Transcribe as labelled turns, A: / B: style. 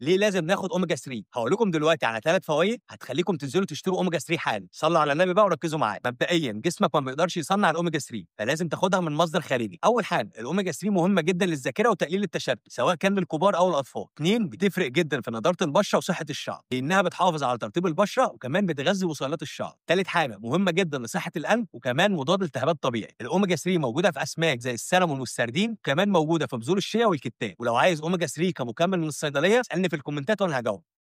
A: ليه لازم ناخد اوميجا 3 هقول لكم دلوقتي على ثلاث فوائد هتخليكم تنزلوا تشتروا اوميجا 3 حالا صلوا على النبي بقى وركزوا معايا مبدئيا جسمك ما بيقدرش يصنع الاوميجا 3 فلازم تاخدها من مصدر خارجي اول حاجه الاوميجا 3 مهمه جدا للذاكره وتقليل التشتت سواء كان للكبار او الاطفال اثنين بتفرق جدا في نضاره البشره وصحه الشعر لانها بتحافظ على ترطيب البشره وكمان بتغذي وصيلات الشعر ثالث حاجه مهمه جدا لصحه القلب وكمان مضاد التهابات طبيعي الاوميجا 3 موجوده في اسماك زي السلمون والسردين كمان موجوده في بذور الشيا والكتان ولو عايز اوميجا 3 كمكمل من الصيدليه اسالني في الكومنتات وانا هجاوب